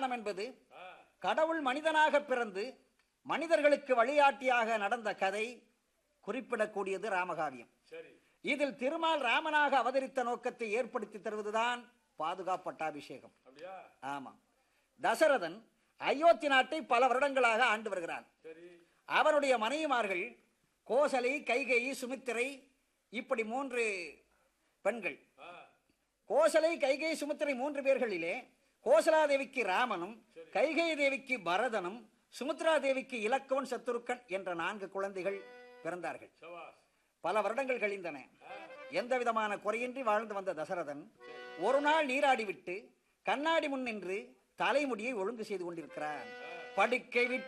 புராணம் என்பது கடவுள் மனிதனாக பிறந்து மனிதர்களுக்கு வழிகாட்டியாக நடந்த கதை குறிப்பிடக்கூடியது ராமகாவியம் சரி இதில் திருமால் ராமனாக அவதரித்த நோக்கத்தை ஏற்படுத்தி தருவதுதான் பாதுகாப்பட்டாபிஷேகம் அப்படியா ஆமாம் தசரதன் அயோத்தி நாட்டை பல வருடங்களாக ஆண்டு வருகிறான் சரி அவனுடைய மனைவிமார்கள் கோசலை கைகேயி சுமித்திரை இப்படி மூன்று பெண்கள் ஆ கோசலை கைகேயி சுமித்திரை மூன்று பேர்களிலே கோசலாதேவிக்கு ராமனும் கைகேயி தேவிக்கு பரதனும் சுமித்ரா தேவிக்கு இலக்கவன் சத்துருக்கன் என்ற நான்கு குழந்தைகள் பிறந்தார்கள் சவாஸ் பல வருடங்கள் கழிந்தன எந்த விதமான குறையின்றி வாழ்ந்து வந்த தசரதன் ஒரு நாள் நீராடி விட்டு கண்ணாடி முன் நின்று தலைமுடியை ஒழுங்கு செய்து கொண்டிருக்கிறான் படுக்கை விட்டு